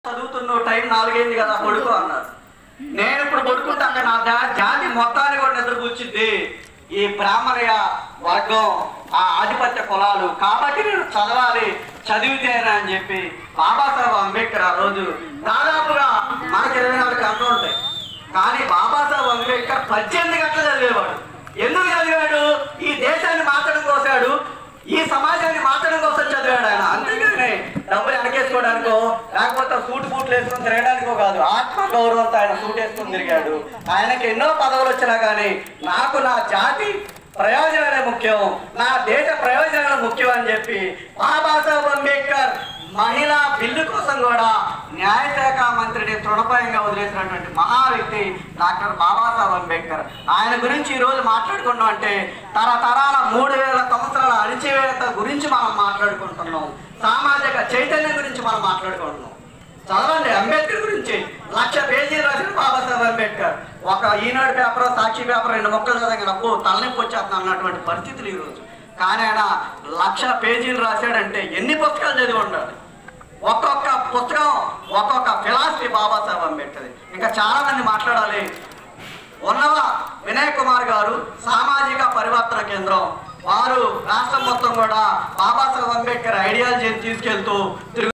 చదువుతున్న టైం నాలుగైంది కదా పడుకో అన్నారు నేను ఇప్పుడు పడుకుంటాక నా జా- జాతి మొత్తాన్ని కూడా నిద్ర కూర్చుద్ది ఈ బ్రాహ్మణయ వర్గం ఆ ఆధిపత్య కులాలు కాబట్టి నేను చదవాలి చదివితేనే అని చెప్పి బాబాసాహెబ్ అంబేద్కర్ ఆ రోజు దాదాపుగా మనకి ఇరవై నాలుగు గంటలు ఉంటాయి కానీ బాబాసాహెబ్ అంబేద్కర్ పద్దెనిమిది గంటలు చదివేవాడు ఎందుకు చదివాడు ఈ దేశాన్ని మార్చడం కోసాడు ఈ సమాజాన్ని మార్చడం కోసం చదివాడు ఆయన అంతేగాని డబ్బులు వెనకేసుకోవడానికో లేకపోతే సూట్ బూట్లు వేసుకొని తిరగడానికో కాదు ఆత్మ గౌరవంతో ఆయన సూట్ వేసుకొని తిరిగాడు ఆయనకి ఎన్నో పదవులు వచ్చినా కానీ నాకు నా జాతి ప్రయోజనాలే ముఖ్యం నా దేశ ప్రయోజనాలు ముఖ్యం అని చెప్పి బాబాసాహెబ్ అంబేద్కర్ మహిళా బిల్లు కోసం కూడా న్యాయశాఖ మంత్రిని తృణపాయంగా వదిలేసినటువంటి మహా వ్యక్తి డాక్టర్ బాబాసాహెబ్ అంబేద్కర్ ఆయన గురించి ఈ రోజు మాట్లాడుకున్నాం అంటే తరతరాల మూడు వేల సంవత్సరాల అణిచివేత గురించి మనం మాట్లాడుకుంటున్నాం సామాజిక చైతన్యం గురించి మనం మాట్లాడుకుంటున్నాం చదవండి అంబేద్కర్ గురించి లక్ష పేజీలు రాసిన బాబాసాహెబ్ అంబేద్కర్ ఒక ఈనాడు పేపర్ సాక్షి పేపర్ రెండు మొక్కలు చదివినప్పుడు తలనొప్పి వచ్చేస్తుంది అన్నటువంటి పరిస్థితులు ఈరోజు కానీ ఆయన లక్ష పేజీలు రాశాడంటే ఎన్ని పుస్తకాలు చదివి ఉండాలి ఒక్కొక్క పుస్తకం ఒక్కొక్క ఫిలాసఫీ బాబాసాహెబ్ అంబేద్కర్ ఇంకా చాలా మంది మాట్లాడాలి ఉన్నవ వినయ్ కుమార్ గారు సామాజిక పరివర్తన కేంద్రం వారు రాష్ట్రం మొత్తం కూడా బాబాసాహెబ్ అంబేద్కర్ ఐడియాలజీని తీసుకెళ్తూ తిరుగు